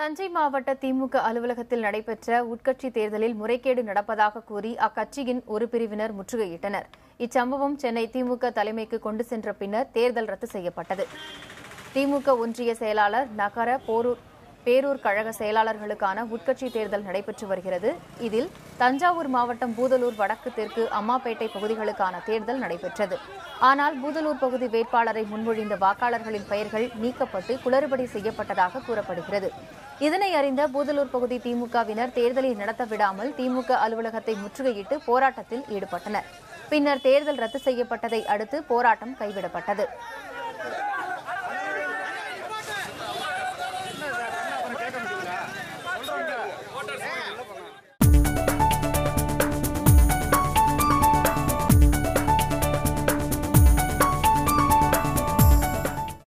தஞ்சை மாவட்ட திமுக அலுவலகத்தில் நடைபெற்ற உட்கட்சி தேர்தலில் முறைகேடு நடப்பதாக கூறி அக்கட்சியின் ஒரு பிரிவினர் முற்றுகையிட்டனர் இச்சம்பவம் சென்னை திமுக தலைமைக்கு கொண்டு சென்ற பின்னர் தேர்தல் ரத்து செய்யப்பட்டது திமுக ஒன்றிய செயலாளர் நகர போரூர் பேரூர் கழக செயலாளர்களுக்கான உட்கட்சி தேர்தல் நடைபெற்று வருகிறது இதில் தஞ்சாவூர் மாவட்டம் பூதலூர் வடக்கு தெற்கு அம்மாப்பேட்டை பகுதிகளுக்கான தேர்தல் நடைபெற்றது ஆனால் பூதலூர் பகுதி வேட்பாளரை முன்மொழிந்த வாக்காளர்களின் பெயர்கள் நீக்கப்பட்டு குளறுபடி செய்யப்பட்டதாக கூறப்படுகிறது இதனை அறிந்த பூதலூர் பகுதி திமுகவினர் தேர்தலை நடத்த விடாமல் திமுக அலுவலகத்தை முற்றுகையிட்டு போராட்டத்தில் ஈடுபட்டனர் பின்னர் தேர்தல் ரத்து செய்யப்பட்டதை அடுத்து போராட்டம் கைவிடப்பட்டது